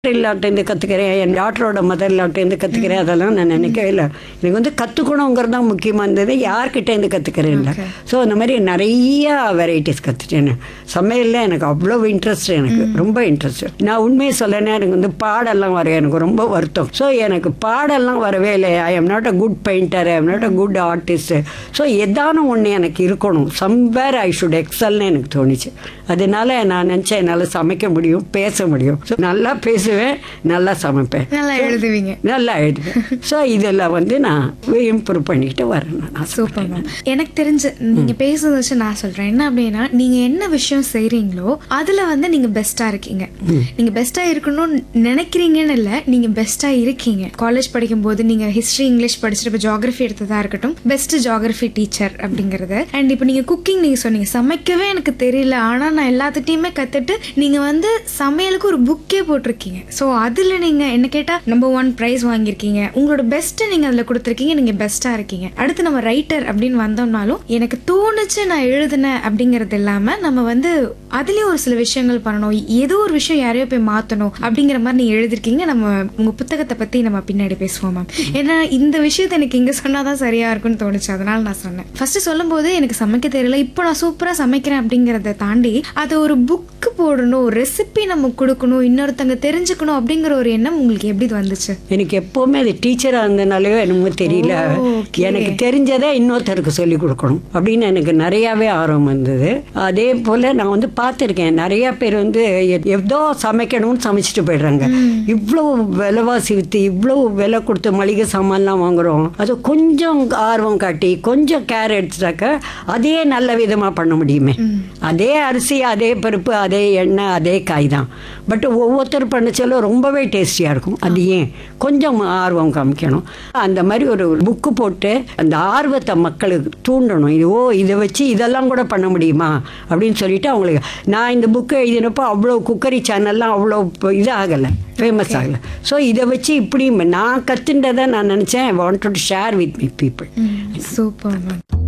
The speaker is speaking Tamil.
இல்லாட்டேருந்து கற்றுக்கிறேன் என் டாக்டரோட மதர் இல்லாட்டேருந்து கற்றுக்கிறேன் அதெல்லாம் நான் நினைக்கவே இல்லை எனக்கு வந்து கற்றுக்கணுங்கிறது தான் முக்கியமாக இருந்தது யார்கிட்டேருந்து கற்றுக்கிறேன் இல்லை ஸோ அந்த மாதிரி நிறைய வெரைட்டிஸ் கற்றுட்டேன் சமையலில் எனக்கு அவ்வளோ இன்ட்ரெஸ்ட் எனக்கு ரொம்ப இன்ட்ரெஸ்ட் நான் உண்மையை சொல்லனே எனக்கு வந்து பாடெல்லாம் வரைய எனக்கு ரொம்ப வருத்தம் ஸோ எனக்கு பாடெல்லாம் வரவே இல்லை I am not a good painter I am not a good artist so எதான ஒன்று எனக்கு இருக்கணும் சம்வேர் ஐ ஷுட் எக்ஸல்னு எனக்கு தோணுச்சு அதனால நான் நினச்சேன் என்னால் சமைக்க முடியும் பேச முடியும் ஸோ நல்லா பேசுவேன் நல்லா சமைப்பேன் நல்லா எழுதுவீங்க நல்லா எழுதுவேன் ஸோ இதெல்லாம் வந்து நான் இம்ப்ரூவ் பண்ணிக்கிட்டு வரேன் நான் சூப்பர் மேம் எனக்கு தெரிஞ்சு நீங்க பேசுறத வச்சு நான் சொல்றேன் என்ன அப்படின்னா நீங்க என்ன விஷயம் செய்றீங்களோ அதுல வந்து நீங்க பெஸ்டா இருக்கீங்க நீங்க பெஸ்டா இருக்கணும்னு நினைக்கிறீங்கன்னு இல்ல நீங்க பெஸ்டா இருக்கீங்க காலேஜ் படிக்கும் போது நீங்க ஹிஸ்டரி இங்கிலீஷ் படிச்சுட்டு இப்போ ஜியாகிரபி எடுத்ததா இருக்கட்டும் பெஸ்ட் ஜியாகிரபி டீச்சர் அப்படிங்கிறது அண்ட் இப்போ நீங்க குக்கிங் நீங்க சொன்னீங்க சமைக்கவே எனக்கு தெரியல ஆனா நான் எல்லாத்துட்டையுமே கத்துட்டு நீங்க வந்து சமையலுக்கு ஒரு புக்கே போட்டிருக்கீங்க ஸோ அதுல நீங்க என்ன கேட்டா நம்பர் ஒன் ப்ரைஸ் வாங்கியிருக்கீங்க உங்களோட பெஸ்ட்டை நீங்க அதுல கொடுத்துருக்கீங்க நீங்க பெஸ்டா இருக்கீங்க அடுத்து நம்ம ரைட்டர் அப்படின்னு வந்தோம்னாலும் எனக்கு தோணுச்சு நான் எழுதினேன் அப்படிங்கிறது இல்லாம நம்ம வந்து அதுலயும் ஒரு சில விஷயங்கள் பண்ணணும் ஏதோ ஒரு விஷயம் யாரையோ போய் மாத்தணும் அப்படிங்கிற மாதிரி நீங்க எழுதிருக்கீங்க நம்ம உங்க புத்தகத்தை பத்தி நம்ம பின்னாடி பேசுவோம் மேம் ஏன்னா இந்த விஷயத்தை எனக்கு இங்க சொன்னாதான் சரியா இருக்கும்னு தோணுச்சு அதனால நான் சொன்னேன் ஃபர்ஸ்ட் சொல்லும்போது எனக்கு சமைக்க தெரியல இப்போ நான் சூப்பரா சமைக்கிறேன் அப்படிங்கறத தாண்டி அது ஒரு புக்கு போடணும் ரெசிபி நம்ம கொடுக்கணும் இன்னொருத்தங்க தெரிஞ்சுக்கணும் அப்படிங்கிற ஒரு எண்ணம் உங்களுக்கு எப்படி வந்துச்சு எனக்கு எப்போவுமே அது டீச்சராக இருந்தனாலேயோ என்னமோ தெரியல ஓ, okay. எனக்கு தெரிஞ்சதை இன்னொருத்தருக்கு சொல்லி கொடுக்கணும் அப்படின்னு எனக்கு நிறையாவே ஆர்வம் இருந்தது அதே போல் நான் வந்து பார்த்துருக்கேன் நிறைய பேர் வந்து எ- ஏதோ சமைக்கணும்னு சமைச்சிட்டு போயிடுறாங்க இவ்வளோ விலைவாசி விற்று இவ்வளோ விலை கொடுத்து மளிகை சாமான்லாம் வாங்குறோம் அது கொஞ்சம் ஆர்வம் காட்டி கொஞ்சம் கேர் எடுத்துட்டாக்க அதே நல்ல விதமாக பண்ண முடியுமே அதே அரிசி அதே பருப்பு அதே எண்ணெய் அதே காய் தான் பட் ஒவ்வொருத்தர் பண்ணச்சலும் ரொம்பவே டேஸ்டியாக இருக்கும் அது ஏன் கொஞ்சம் ஆர்வம் காமிக்கணும் அந்த மாதிரி ஒரு புக்கு போட்டு அந்த ஆர்வத்தை மக்களுக்கு தூண்டணும் இது ஓ இதை வச்சு இதெல்லாம் கூட பண்ண முடியுமா அப்படின்னு சொல்லிட்டு அவங்களுக்கு நான் இந்த புக்கு எழுதினப்போ அவ்வளோ குக்கரி சேனல்லாம் அவ்வளோ இப்போ இது ஆகலை ஃபேமஸ் ஆகலை ஸோ இதை வச்சு இப்படி நான் கற்றுண்டதை நான் நினச்சேன் want to share with me people super ma'am